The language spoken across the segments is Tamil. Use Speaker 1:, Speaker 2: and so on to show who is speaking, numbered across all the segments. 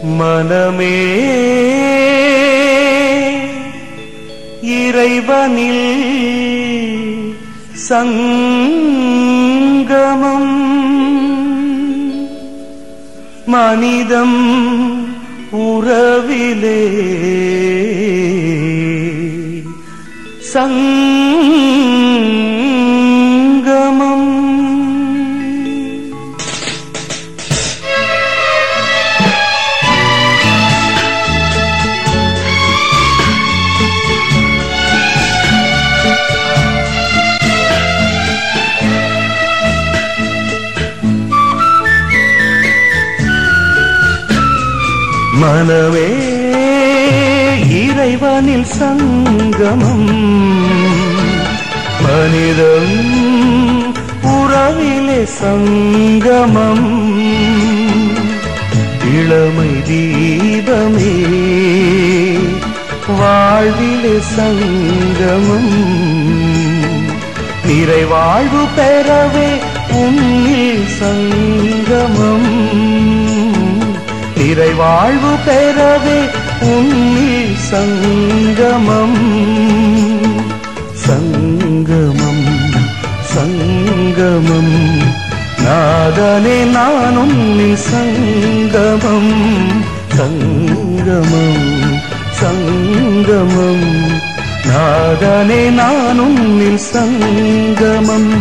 Speaker 1: மனமே இறைவனில் சங்கமம் மனிதம் உறவிலே சங்கமம் மனமே இறைவனில் சங்கமம் மனிதம் உறவிலே சங்கமம் இளமை தீபமே வாழ்விலே சங்கமம் நிறைவாழ்வு பெறவே உன்னில் சங்கமம் நிறைவாழ்வு பெறவே உன்னில் சங்கமம் சங்கமம் சங்கமம் நாதனே நான் உன்னில் சங்கமம் சங்கமம் சங்கமம் நாதனே நான் உன்னில் சங்கமம்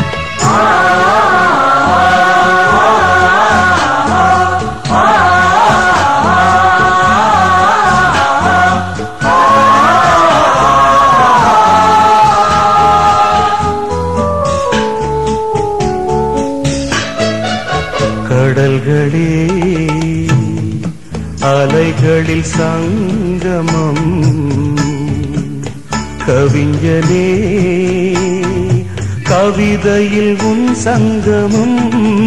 Speaker 1: கடல்களே அலைகளில் சங்கமம் கவிஞனே கவிதையில் உன் சங்கமம்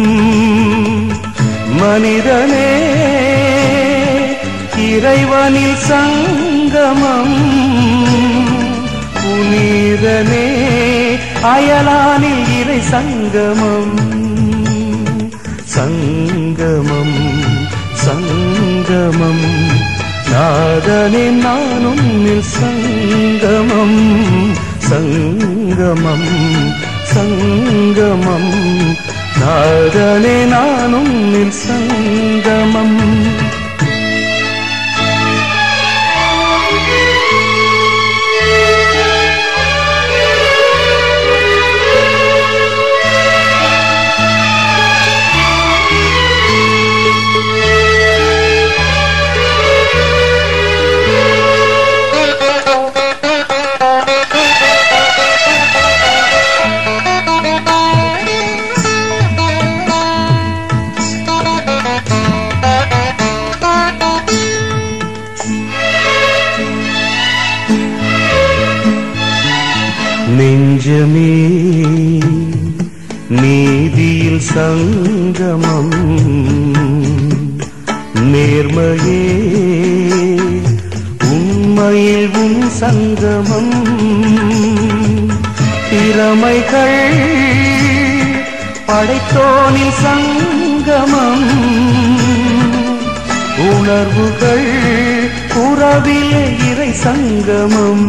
Speaker 1: மனிதனே இறைவனில் சங்கமம் புனிதனே அயலானில் இறை சங்கமம் சங்கமம் சங்கமம் நாதனே நானும் சங்கமம் சங்கமம் சங்கமம் நாதனே நானும் சங்கமம் நெஞ்சமே நீதியில் சங்கமம் நேர்மையே உண்மையில் உன் சங்கமம் திறமைகள் படைத்தோனில் சங்கமம் உணர்வுகள் உறவிலே இறை சங்கமம்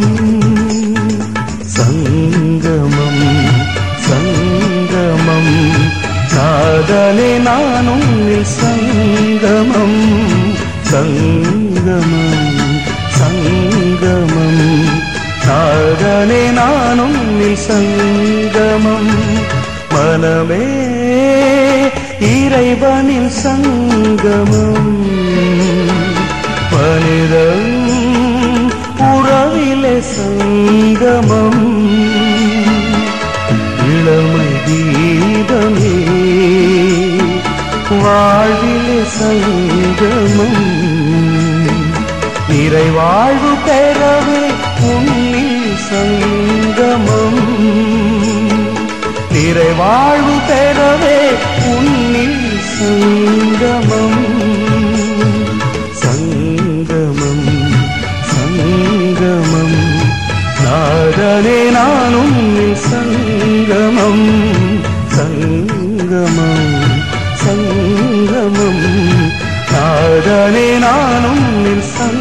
Speaker 1: சங்கமம் சங்கமம் சாதனை நானும் சங்கமம் சங்கமம் சங்கமம் சாதனை நானும் சங்கமம் மனமே இறைவனில் சங்கமம் மனிதம் உறவிலே சங்கமம் இளமை தீபமே வாழ்விலே சங்கமம் நிறைவாழ்வு பெறவே உன்னில் சங்கமம் நிறைவாழ்வு பெறவே உன்னில் சங்கமம் சங்கமம் சங்கமம் நாதனே நானும் சங்கமம் சங்கமம் சங்கமம் நாதனே நாதனே நானும் நின் சங்கமம்